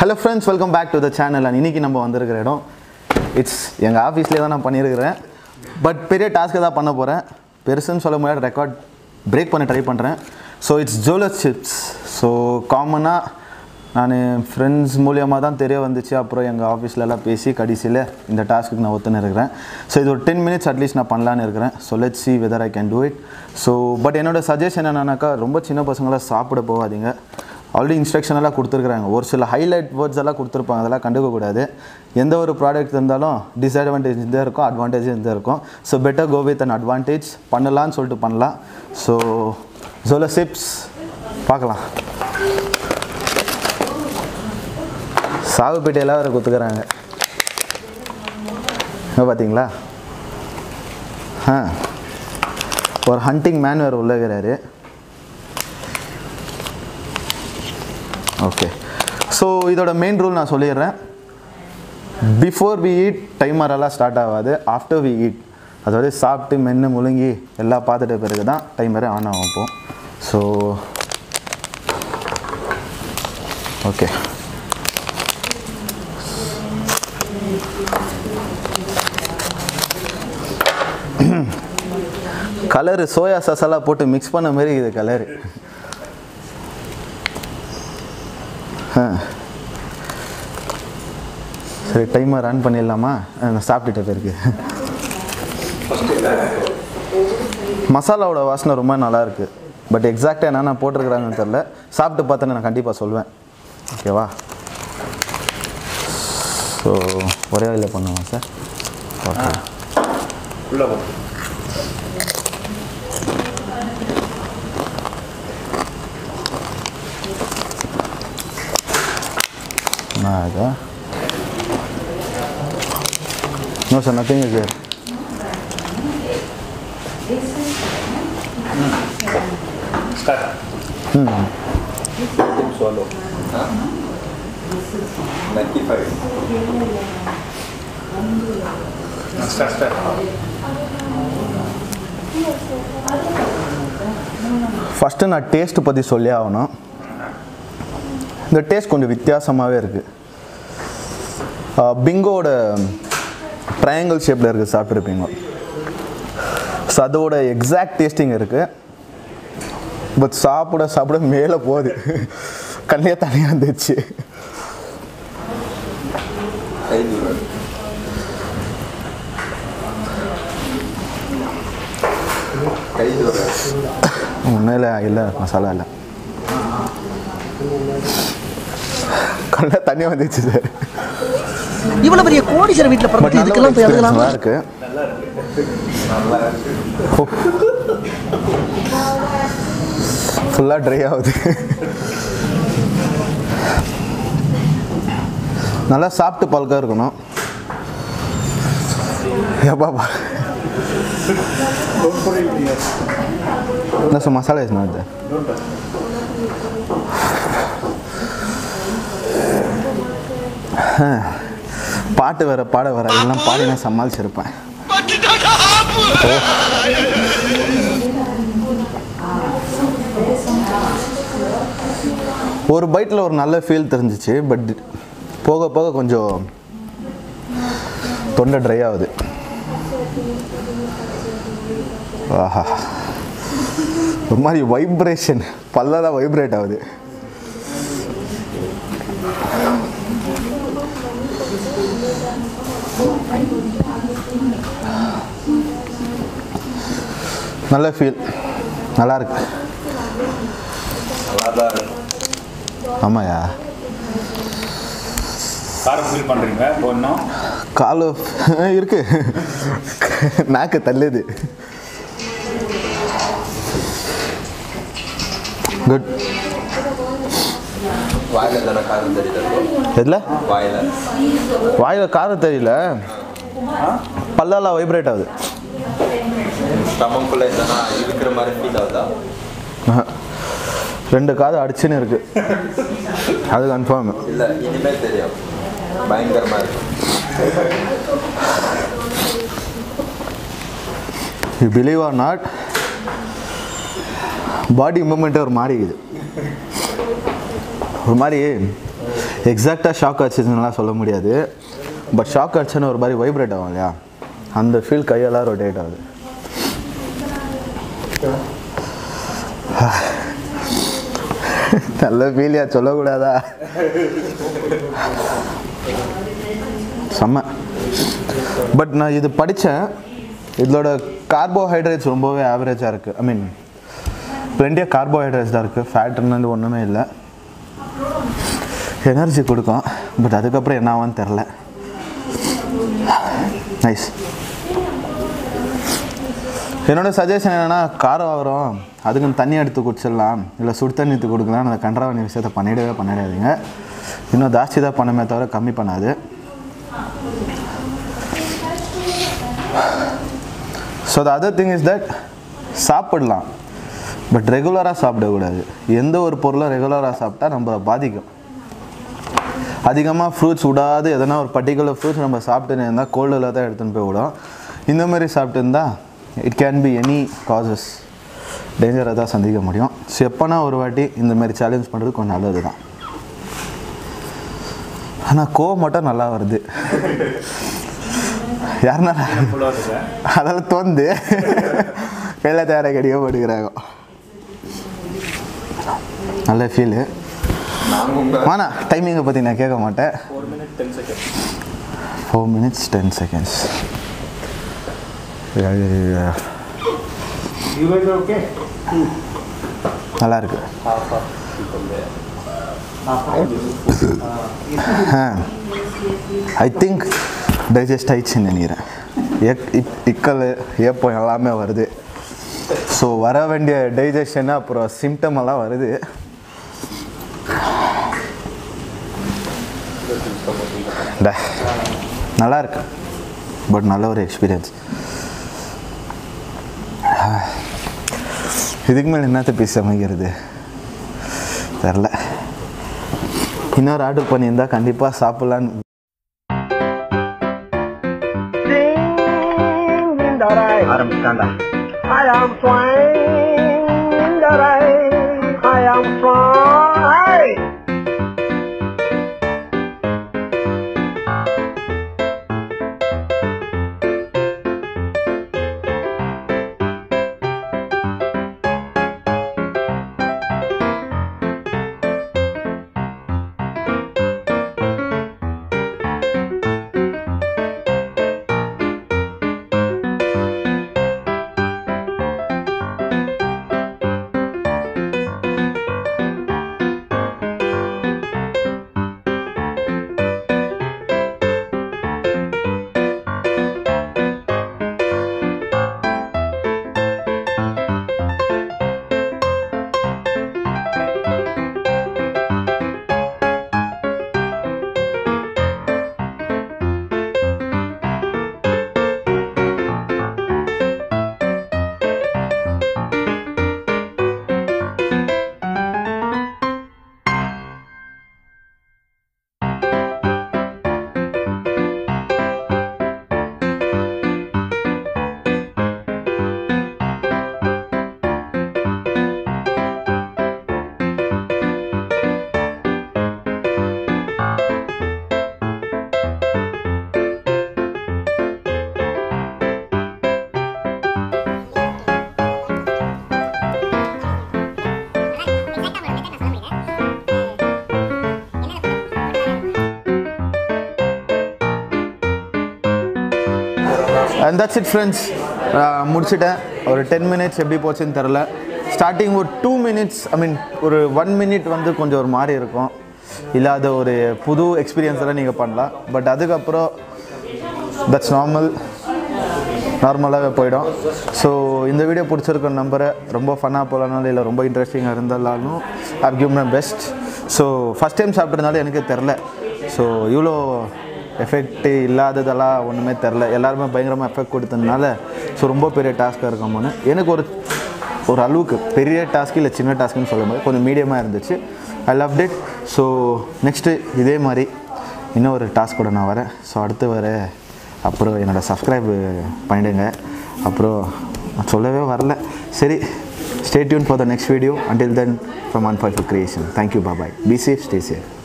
Hello friends welcome back to the channel and இன்றைக்கி நம்ம வந்திருக்கிற இடம் இட்ஸ் எங்கள் ஆஃபீஸ்லேயே தான் நான் பண்ணியிருக்கிறேன் பட் பெரிய டாஸ்க்கை தான் பண்ண போகிறேன் பெருசுன்னு சொல்ல முடியாது ரெக்கார்ட் பிரேக் பண்ண ட்ரை பண்ணுறேன் so it's jeweller chips so காமனாக நான் ஃப்ரெண்ட்ஸ் மூலியமாக தான் தெரிய வந்துச்சு அப்புறம் எங்கள் ஆஃபீஸ்லலாம் பேசி கடைசியில் இந்த டாஸ்க்கு நான் ஒத்துன்னு இருக்கிறேன் ஸோ இது ஒரு டென் மினிட்ஸ் அட்லீஸ்ட் நான் பண்ணலான்னு இருக்கிறேன் so let see whether I can do it so but என்னோட சஜஷன் என்னன்னாக்கா ரொம்ப சின்ன பசங்களாம் சாப்பிட போகாதீங்க ஆல்ரெடி இன்ஸ்ட்ரக்ஷன் எல்லாம் கொடுத்துருக்குறாங்க ஒரு சில ஹைலைட் வேர்ட்ஸ் எல்லாம் கொடுத்துருப்பாங்க அதெல்லாம் கண்டுக்கக்கூடாது எந்த ஒரு ப்ராடக்ட் இருந்தாலும் டிஸ்அட்வான்டேஜ் இந்த இருக்கும் அட்வான்டேஜ் இந்த இருக்கும் so better go with an advantage பண்ணலான்னு சொல்லிட்டு பண்ணலாம் ஸோ ஜோல சிப்ஸ் பார்க்கலாம் சாகுப்பேட்டையெல்லாம் வேறு குத்துக்கிறாங்க இங்க பார்த்தீங்களா ஆ ஒரு ஹண்டிங் மேன் வேறு உள்ளகிறாரு ஓகே ஸோ இதோட மெயின் ரூல் நான் சொல்லிடுறேன் பிஃபோர் வி ஈட் டைமர் எல்லாம் ஸ்டார்ட் ஆகாது ஆஃப்டர் வி ஈட் அதாவது சாப்பிட்டு மென்று முழுங்கி எல்லாம் பார்த்துட்ட பிறகு தான் டைமரே ஆன் ஆகும் இப்போ so okay colour soya sauce எல்லாம் போட்டு மிக்ஸ் பண்ண மாதிரி இது கலரு சரி டைமர் ரன் பண்ணிடலாமா நான் சாப்பிட்டுட்ட பிறகு மசாலாவோட வாசனை ரொம்ப நல்லா இருக்கு பட் எக்ஸாக்டாக என்னென்ன போட்டிருக்கிறாங்கன்னு தெரில சாப்பிட்டு பார்த்தேன்னு நான் கண்டிப்பாக சொல்வேன் ஓகேவா ஸோ ஒரே வழியில் பண்ணுவோம் சார் ஓகே உள்ள போ Nada. No, sir, nothing is there. Start swallow start start first நான் டேஸ்ட் பற்றி சொல்லி ஆகணும் இந்த டேஸ்ட் கொஞ்சம் வித்தியாசமாகவே இருக்குது பிங்கோட ட்ரையாங்கிள் ஷேப்பில் இருக்குது சாப்பிட்ருப்பீங்க ஸோ அதோட எக்ஸாக்ட் டேஸ்டிங் இருக்குது பட் சாப்பிட சாப்பிட மேலே போகுது கண்ணிலே தனியாக வந்துச்சு ஒன்றும் இல்லை இல்லை மசாலா இல்லை கண்ணில் தண்ணி வந்துச்சு சார் இவ்வளவு பெரிய கோடீஸ்வரர் வீட்டுல பட் பிறந்து நல்ல இதுக்கெல்லாம் போய் எழுதலாம் நல்லா இருக்கு ஃபுல்லாக ட்ரை ஆகுது நல்லா சாப்பிட்டு பழக்கம் இருக்கணும் ஏப்பாப்பா என்ன சார் மசாலா இஸ் நாட் பாட்டு வேற பாட வர எல்லாம் பாடி நான் சமாளிச்சிருப்பேன் ஒரு பைட்டில் ஒரு நல்ல ஃபீல் தெரிஞ்சிச்சு பட் போக போக கொஞ்சம் தொண்டை ட்ரை ஆகுது ஆஹா ஒரு மாதிரி வைப்ரேஷன் பல்லெல்லாம் வைப்ரேட் ஆகுது நல்ல ஃபீல் நல்லா இருக்கு ஆமாயா காரம் ஃபீல் பண்ணுறீங்க ஒன்றும் காலு இருக்கு நாக்கு தள்ளுது குட் வாயில தானே காரம் தெரியல எதில் வாயில வாயில் காரம் தெரியல பல்லெல்லாம் வைப்ரேட் ஆகுது ஸ்டமக்குள்ள என்னன்னா இருக்கிற மாதிரி ஃபீல் ஆகுதா ஆஹா. ரெண்டு காது அடிச்சுன்னு இருக்கு அது கன்ஃபார்ம் இல்ல இனிமேல் தெரியும் பயங்கரமா இருக்கு you believe or not body மூமெண்ட்டே ஒரு மாதிரி இருக்குது ஒரு மாதிரி எக்ஸாக்டாக ஷாக் அடிச்சதுன்னெலாம் சொல்ல முடியாது பட் ஷாக் அடிச்சுன்னு ஒரு மாதிரி வைப்ரேட் ஆகும் இல்லையா அந்த ஃபீல் கையெல்லாம் ரொட்டேட் ஆகுது நல்ல ஃபீலியா சொல்லக்கூடாதா செம்ம பட் நான் இது படித்தேன் இதோட கார்போஹைட்ரேட்ஸ் ரொம்பவே ஆவரேஜாக இருக்குது ஐ மீன் பிளெண்டியாக கார்போஹைட்ரேட்ஸ் தான் இருக்குது ஃபேட்னு ஒன்றுமே இல்லை எனர்ஜி கொடுக்கும் பட் அதுக்கப்புறம் என்ன ஆகும்னு தெரில நைஸ் என்னோட சஜஷன் என்னென்னா காரம் வரும் அதுக்குன்னு தண்ணி எடுத்து குடிச்சிடலாம் இல்லை சுடு தண்ணி எடுத்து கொடுக்கலாம் அந்த கன்றாவணி விஷயத்தை பண்ணிடவே பண்ணிடாதீங்க இன்னும் ஜாஸ்தி தான் பண்ணுமே தவிர கம்மி பண்ணாது so the other thing is that சாப்பிடலாம் பட் ரெகுலராக சாப்பிடக்கூடாது எந்த ஒரு பொருளும் ரெகுலராக சாப்பிட்டா நம்ம பாதிக்கும் அதிகமாக ஃப்ரூட்ஸ் விடாது எதனா ஒரு பர்டிகுலர் ஃப்ரூட்ஸ் நம்ம சாப்பிட்டுன்னு இருந்தால் கோல்டில் தான் எடுத்துன்னு போய் விடும் இந்த மாதிரி சாப்பிட்டு இருந்தால் it can be any causes டேஞ்சரை தான் சந்திக்க முடியும் ஸோ எப்போனா ஒரு வாட்டி இந்த மாதிரி சேலஞ்ச் பண்ணுறது கொஞ்சம் நல்லது தான் ஆனால் கோவம் மட்டும் நல்லா வருது யாருன்னா ஃபுல்லாக இருக்குது அதெல்லாம் தோந்து கையில் தயார கடிக்க போட்டுக்கிறாங்க நல்ல ஃபீலு நாங்கள் உங்கள் வாண்ணா டைமிங்கை பற்றி நான் கேட்க மாட்டேன் four minute ten second four minutes ten seconds you guys are okay நல்லா இருக்கு ஐ திங்க் டைஜஸ்ட் ஆயிடுச்சுன்னு நினைக்கிறேன் எக் இக்- இக்கல் ஏப்பம் எல்லாமே வருது ஸோ வர வேண்டிய டைஜஷன் அப்புறம் சிம்டம் எல்லாம் வருது டே, நல்லா இருக்கு பட் நல்ல ஒரு எக்ஸ்பீரியன்ஸ் இதுக்கு மேலே என்னத்த பேசி அமைக்கிறது தெரில இன்னொரு ஆர்டர் பண்ணியிருந்தா கண்டிப்பாக சாப்பிட்லான்னு ஆரம்பிச்சாண்டா I am flying in the rain. I am flying. And that's it friends முடிச்சிட்டேன் ஒரு டென் மினிட்ஸ் எப்படி போச்சுன்னு தெரில ஸ்டார்டிங் ஒரு டூ மினிட்ஸ் ஐ மீன் ஒரு ஒன் மினிட் வந்து கொஞ்சம் ஒரு மாதிரி இருக்கும் இல்லாத ஒரு புது எக்ஸ்பீரியன்ஸ் எல்லாம் நீங்கள் பண்ணலாம் பட் அதுக்கப்புறம் தட்ஸ் நார்மல் நார்மலாகவே போயிடும் ஸோ இந்த வீடியோ பிடிச்சிருக்க நம்பரை ரொம்ப ஃபன்னாக போகலனாலும் இல்லை ரொம்ப இன்ட்ரெஸ்டிங்காக இருந்தாலும் I've give my best so first time சாப்பிட்றதுனால எனக்கு தெரில ஸோ இவ்வளோ எஃபெக்ட் இல்லாததெல்லாம் ஒன்றுமே தெரில எல்லாருமே பயங்கரமாக எஃபெக்ட் கொடுத்ததுனால ஸோ ரொம்ப பெரிய டாஸ்க்காக இருக்கும்னு எனக்கு ஒரு ஒரு அளவுக்கு பெரிய டாஸ்க் இல்லை சின்ன டாஸ்க்குன்னு சொல்ல முடியாது கொஞ்சம் மீடியமாக இருந்துச்சு I love it so next இதே மாதிரி இன்னும் ஒரு டாஸ்க் கூட நான் வரேன் ஸோ அடுத்து வர அப்புறம் என்னோடய சப்ஸ்கிரைப் பண்ணிடுங்க அப்புறம் நான் சொல்லவே வரல சரி stay tune for the next video until then from one five creation thank you bye bye be safe stay safe